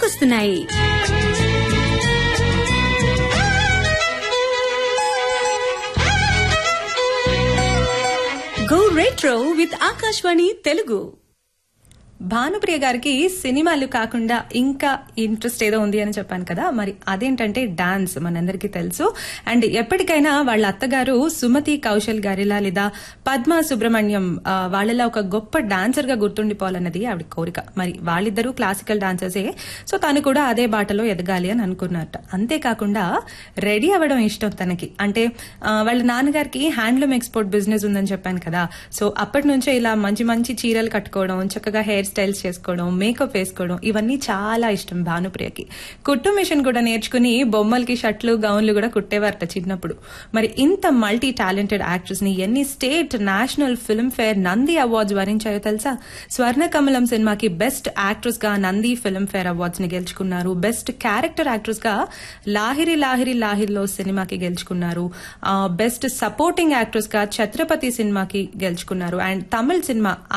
గుర్తుకొస్తున్నాయి go retro with Akashvani Telugu Bhanupriya గారికి సినిమాలు కాకుండా ఇంకా ఇంట్రెస్ట్ ఏదో ఉంది అని చెప్పాను కదా మరి అదేంటంటే డాన్స్ మనందరికీ తెలుసు అండ్ ఎప్పటికైనా వాళ్ళ అత్తగారు సుమతి కౌశల్ గారిలా లేదా పద్మ సుబ్రహ్మణ్యం ఆ, వాళ్ళలా ఒక గొప్ప డాన్సర్ గా గుర్తుండిపోవాలన్నది ఆవిడ కోరిక మరి వాళ్ళిద్దరూ క్లాసికల్ డాన్సర్సే సో తను కూడా అదే బాటలో ఎదగాలి అని అనుకున్నట్ట అంతేకాకుండా రెడీ అవ్వడం ఇష్టం తనకి అంటే ఆ, వాళ్ళ నాన్నగారికి హ్యాండ్లూమ్ ఎక్స్పోర్ట్ బిజినెస్ ఉందని చెప్పాను కదా సో అప్పటి నుంచే ఇలా మంచి మంచి చీరలు కట్టుకోవడం చక్కగా హెయిర్ స్టైల్స్ చేసుకోవడం మేకప్ వేసుకోవడం ఇవన్నీ చాలా ఇష్టం భానుప్రియకి కుట్టు మిషన్ కూడా నేర్చుకుని బొమ్మలకి షర్ట్లు గౌన్లు కూడా కుట్టేవారట చిన్నప్పుడు మరి ఇంత మల్టీ టాలెంటెడ్ యాక్ట్రెస్ ని ఎన్ని state national Filmfare Nandi awards వరించాయో తెలుసా స్వర్ణ కమలం సినిమాకి బెస్ట్ యాక్ట్రెస్ గా నంది ఫిల్మ్ ఫేర్ అవార్డ్స్ ని గెలుచుకున్నారు బెస్ట్ క్యారెక్టర్ యాక్ట్రెస్ గా లాహిరి లాహిరి లాహిర్లో సినిమాకి గెలుచుకున్నారు బెస్ట్ సపోర్టింగ్ యాక్ట్రెస్ గా ఛత్రపతి సినిమాకి గెలుచుకున్నారు అండ్ తమిళ్ సినిమా